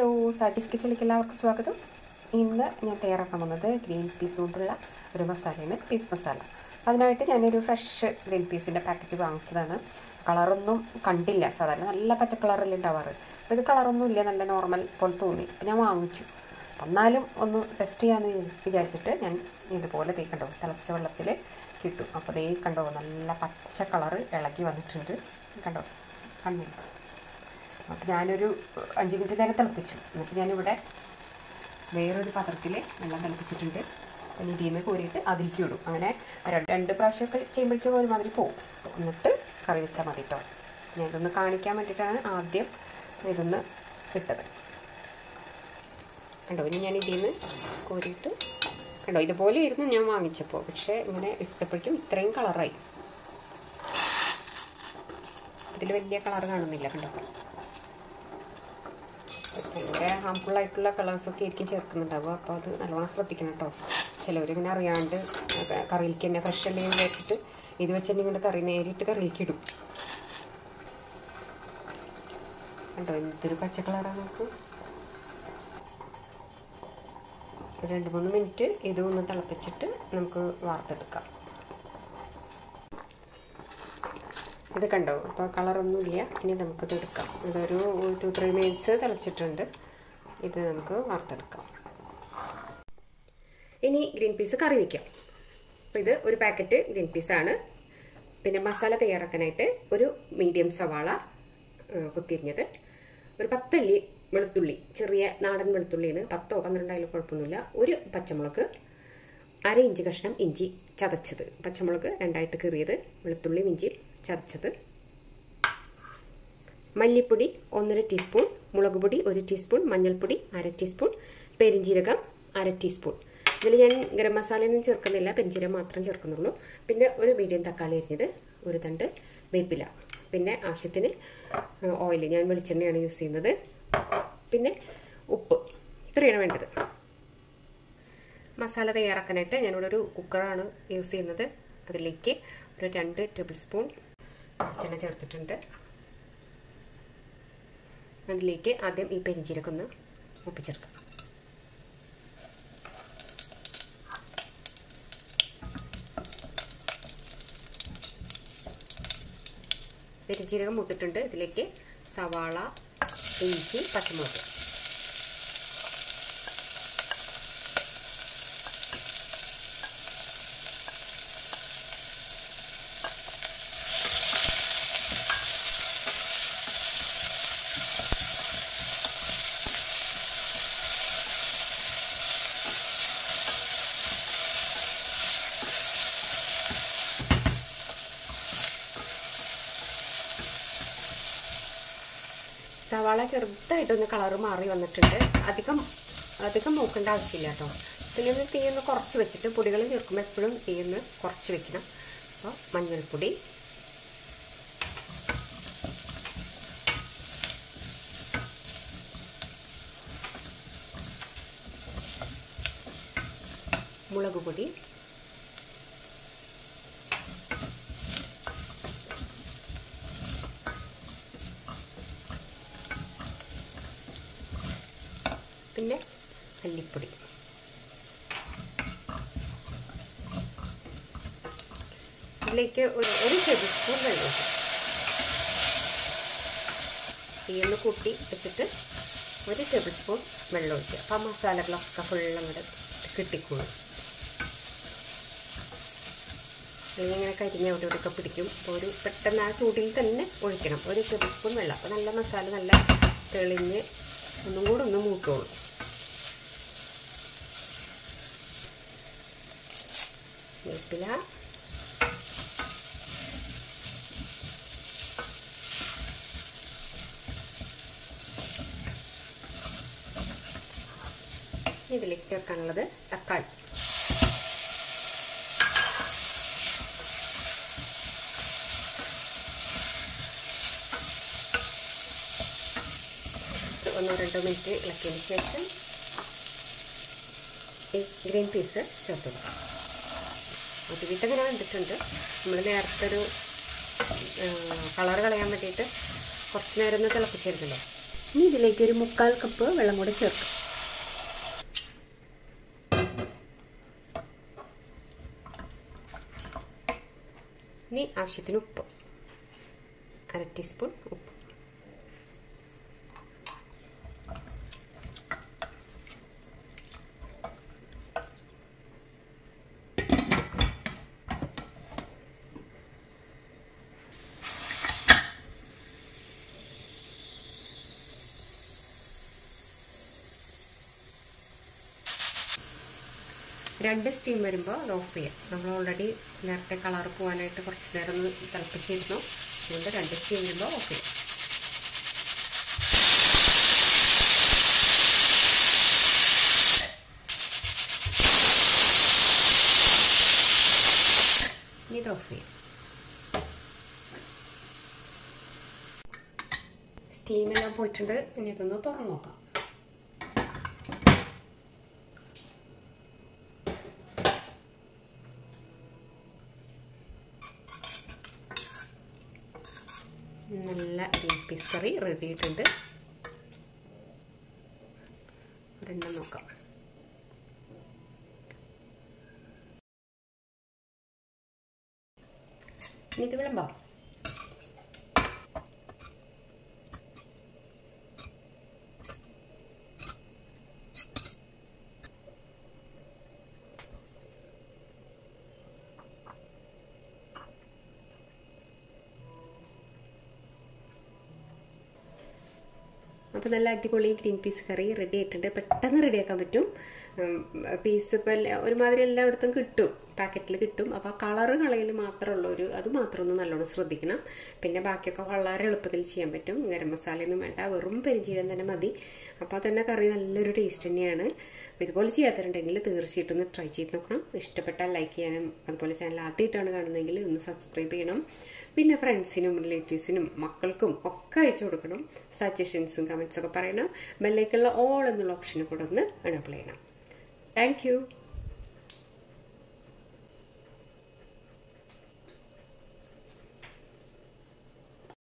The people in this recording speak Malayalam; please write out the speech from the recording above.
ഹലോ സാറ്റിസ് കിച്ചണിലേക്ക് എല്ലാവർക്കും സ്വാഗതം ഇന്ന് ഞാൻ തയ്യാറാക്കാൻ പോകുന്നത് ഗ്രീൻ പീസ് കൊണ്ടുള്ള ഒരു മസാലയാണ് പീസ് മസാല അതിനായിട്ട് ഞാനൊരു ഫ്രഷ് ഗ്രീൻ പീസിൻ്റെ പാക്കറ്റ് വാങ്ങിച്ചതാണ് കളറൊന്നും കണ്ടില്ല സാധാരണ നല്ല പച്ച കളറിൽ ഉണ്ടാവാറ് അപ്പോൾ ഇത് കളറൊന്നും ഇല്ല നല്ല നോർമൽ പോലെ തോന്നി അപ്പോൾ ഞാൻ വാങ്ങിച്ചു എന്നാലും ഒന്ന് ടെസ്റ്റ് ചെയ്യാമെന്ന് വിചാരിച്ചിട്ട് ഞാൻ ഇതുപോലെ തേ കണ്ടോ തിളച്ച വെള്ളത്തിൽ കിട്ടും അപ്പോൾ ദേ കണ്ടോ നല്ല പച്ച കളറ് ഇളകി വന്നിട്ടുണ്ട് കണ്ടോ കണ്ണില്ല അപ്പോൾ ഞാനൊരു അഞ്ച് മിനിറ്റ് നേരം തിളപ്പിച്ചു എന്നിട്ട് ഞാനിവിടെ വേറൊരു പാത്രത്തിൽ വെള്ളം തിളപ്പിച്ചിട്ടുണ്ട് പിന്നെ ഇതിൽ നിന്ന് കോരിയിട്ട് അതിലേക്ക് ഇടും അങ്ങനെ രണ്ട് രണ്ട് പ്രാവശ്യമൊക്കെ ചെയ്യുമ്പോഴേക്കും ഒരുമാതിരി പോകും എന്നിട്ട് കറി വെച്ചാൽ മതി കേട്ടോ ഞാൻ ഇതൊന്ന് കാണിക്കാൻ വേണ്ടിയിട്ടാണ് ആദ്യം ഇതൊന്ന് ഇട്ടത് കണ്ടോ ഇനി ഞാൻ ഇതിൽ നിന്ന് കോരിയിട്ട് കണ്ടോ ഇതുപോലെ ഇരുന്ന് ഞാൻ വാങ്ങിച്ചപ്പോൾ പക്ഷേ ഇങ്ങനെ ഇട്ടപ്പോഴേക്കും ഇത്രയും കളറായി ഇതിൽ വലിയ കളർ കാണുന്നില്ല കണ്ടോ ഭയങ്കര ഹാംഫുൾ ആയിട്ടുള്ള കളേഴ്സൊക്കെ ആയിരിക്കും ചേർക്കുന്നുണ്ടാവുക അപ്പോൾ അത് നല്ലോണം ശ്രദ്ധിക്കണം കേട്ടോ ചിലവരിങ്ങനെ അറിയാണ്ട് കറിയിലേക്ക് തന്നെ ഫ്രഷ് അല്ലെങ്കിൽ വെച്ചിട്ട് ഇത് വെച്ച് തന്നെ ഇങ്ങോട്ട് കറി നേരിട്ട് കറിയിലേക്ക് ഇടും കണ്ടോ എന്തൊരു പച്ച കളറാണ് നമുക്ക് രണ്ട് മൂന്ന് മിനിറ്റ് ഇത് ഒന്ന് തിളപ്പിച്ചിട്ട് നമുക്ക് വാർത്തെടുക്കാം ഇത് കണ്ടോ ഇപ്പോൾ കളറൊന്നുമില്ല ഇനി നമുക്കിത് എടുക്കാം ഇതൊരു ടു ത്രീ മിനിറ്റ്സ് തിളച്ചിട്ടുണ്ട് ഇത് നമുക്ക് വാർത്തെടുക്കാം ഇനി ഗ്രീൻ പീസ് കറി വയ്ക്കാം അപ്പോൾ ഇത് ഒരു പാക്കറ്റ് ഗ്രീൻ പീസാണ് പിന്നെ മസാല തയ്യാറാക്കാനായിട്ട് ഒരു മീഡിയം സവാള കുത്തിരിഞ്ഞത് ഒരു പത്തല്ലി വെളുത്തുള്ളി ചെറിയ നാടൻ വെളുത്തുള്ളിയാണ് പത്തോ പന്ത്രണ്ടായാലും കുഴപ്പമൊന്നുമില്ല ഒരു പച്ചമുളക് അര ഇഞ്ച് കഷ്ണം ഇഞ്ചി ചതച്ചത് പച്ചമുളക് രണ്ടായിട്ട് കീറിയത് വെളുത്തുള്ളി ഇഞ്ചി ചതച്ചത് മല്ലിപ്പൊടി ഒന്നര ടീസ്പൂൺ മുളക് പൊടി ഒരു ടീസ്പൂൺ മഞ്ഞൾപ്പൊടി അര ടീസ്പൂൺ പെരിഞ്ജീരകം അര ടീസ്പൂൺ ഇതിൽ ഞാൻ ഗരം മസാലയൊന്നും ചേർക്കുന്നില്ല പെരിഞ്ജീരകം മാത്രം ചേർക്കുന്നുള്ളൂ പിന്നെ ഒരു മീഡിയം തക്കാളി അരിഞ്ഞത് ഒരു തണ്ട് വേപ്പില പിന്നെ ആവശ്യത്തിന് ഓയിൽ ഞാൻ വെളിച്ചെണ്ണയാണ് യൂസ് ചെയ്യുന്നത് പിന്നെ ഉപ്പ് ഇത്രയാണ് വേണ്ടത് മസാല തയ്യാറാക്കാനായിട്ട് ഞാനിവിടെ ഒരു കുക്കറാണ് യൂസ് ചെയ്യുന്നത് അതിലേക്ക് ഒരു രണ്ട് ടേബിൾ സ്പൂൺ വെളിച്ചെണ്ണ ചേർത്തിട്ടുണ്ട് അതിലേക്ക് ആദ്യം ഈ പെരിഞ്ചീരകം ഒന്ന് ഒപ്പിച്ചെടുക്കാം പെരിഞ്ചീരകം മൂത്തിട്ടുണ്ട് ഇതിലേക്ക് സവാള ഇഞ്ചി പച്ചമുളക് സവാള ചെറുതായിട്ടൊന്ന് കളറ് മാറി വന്നിട്ടുണ്ട് അധികം അധികം മൂക്കേണ്ട ആവശ്യമില്ല കേട്ടോ പിന്നെ ഒന്ന് തീയൊന്ന് കുറച്ച് വെച്ചിട്ട് പൊടികൾ ചേർക്കുമ്പോൾ എപ്പോഴും തീയൊന്ന് കുറച്ച് വെക്കണം അപ്പോൾ മഞ്ഞൾപ്പൊടി മുളക് പൊടി പിന്നെ മല്ലിപ്പൊടി ഇതിലേക്ക് ഒരു ഒരു ടേബിൾ സ്പൂൺ വെള്ളം തീയൊന്ന് കൂട്ടി വെച്ചിട്ട് ഒരു ടേബിൾ സ്പൂൺ വെള്ളം ഒഴിക്കുക അപ്പോൾ ആ മസാലകളൊക്കെ ഫുള്ളും കൂടെ കിട്ടിക്കോളും അല്ലെങ്കിൽ ഇങ്ങനെ കരിഞ്ഞ അവിടെ ഇവിടെയൊക്കെ പിടിക്കും അപ്പോൾ ഒരു പെട്ടെന്ന് ആ ചൂടിൽ തന്നെ ഒഴിക്കണം ഒരു ടേബിൾ സ്പൂൺ വെള്ളം അപ്പോൾ നല്ല മസാല നല്ല തെളിഞ്ഞ് ഒന്നും കൂടെ ഒന്ന് മൂത്തോളും വേപ്പില ഇതിലേക്ക് ചേർക്കാനുള്ളത് തക്കാളി ഒന്നോ രണ്ടോ മിനിറ്റ് ഇളക്കിയതിന് ശേഷം ഈ ഗ്രീൻ പീസ് ചേർത്ത് കൊടുക്കാം ഒതുക്കിയിട്ട് ഇങ്ങനെ കണ്ടിട്ടുണ്ട് നമ്മൾ നേരത്തെ ഒരു കളർ കളയാൻ വേണ്ടിയിട്ട് കുറച്ച് നേരം ഒന്ന് തിളപ്പിച്ചിരുന്നല്ലോ ഇനി ഇതിലേക്ക് ഒരു മുക്കാൽ കപ്പ് വെള്ളം കൂടെ ചേർക്കും ഇനി ആവശ്യത്തിന് ഉപ്പ് അര ടീസ്പൂൺ ഉപ്പ് രണ്ട് സ്റ്റീം വരുമ്പോൾ അത് ഓഫ് ചെയ്യാം നമ്മൾ ഓൾറെഡി നേരത്തെ കളർ പോകാനായിട്ട് കുറച്ച് നേരം ഒന്ന് തിളപ്പിച്ചിരുന്നു അതുകൊണ്ട് രണ്ട് സ്റ്റീം വരുമ്പോൾ ഓഫ് ചെയ്യാം ഇനി ഇത് ഓഫ് ചെയ്യാം സ്റ്റീമെല്ലാം പോയിട്ടുണ്ട് ഇനി ഇതൊന്ന് തുറന്നു നോക്കാം നല്ല ഗ്രീൻ പീസ് കറി റെഡി ആയിട്ടുണ്ട് ഒരെണ്ണം നോക്കാം ഇനി ഇത് വിളമ്പാം അപ്പോൾ നല്ല അടിപൊളി ഗ്രീൻ പീസ് കറി റെഡി ആയിട്ടുണ്ട് പെട്ടെന്ന് റെഡിയാക്കാൻ പറ്റും പീസ് ഇപ്പോൾ ഒരുമാതിരി എല്ലായിടത്തും കിട്ടും പാക്കറ്റിൽ കിട്ടും അപ്പോൾ ആ കളറ് കളയിൽ മാത്രമുള്ള ഒരു അത് മാത്രം ഒന്ന് നല്ലോണം ശ്രദ്ധിക്കണം പിന്നെ ബാക്കിയൊക്കെ വളരെ എളുപ്പത്തിൽ ചെയ്യാൻ പറ്റും ഗരം മസാലയൊന്നും വേണ്ട വെറും പെരിഞ്ചീരം തന്നെ മതി അപ്പോൾ തന്നെ കറി നല്ലൊരു ടേസ്റ്റ് തന്നെയാണ് ഇതുപോലെ ചെയ്യാത്തതുണ്ടെങ്കിൽ തീർച്ചയായിട്ടും ഒന്ന് ട്രൈ ചെയ്ത് നോക്കണം ഇഷ്ടപ്പെട്ടാൽ ലൈക്ക് ചെയ്യാനും അതുപോലെ ചാനൽ ആദ്യമായിട്ടാണ് കാണുന്നതെങ്കിൽ ഒന്ന് സബ്സ്ക്രൈബ് ചെയ്യണം പിന്നെ ഫ്രണ്ട്സിനും റിലേറ്റീവ്സിനും മക്കൾക്കും ഒക്കെ അയച്ചു കൊടുക്കണം സജഷൻസും കമൻസും ഒക്കെ പറയണം ബെല്ലൈക്കുള്ള ഓൾ എന്നുള്ള ഓപ്ഷനും കൂടെ ഒന്ന് എനേബിൾ ചെയ്യണം താങ്ക്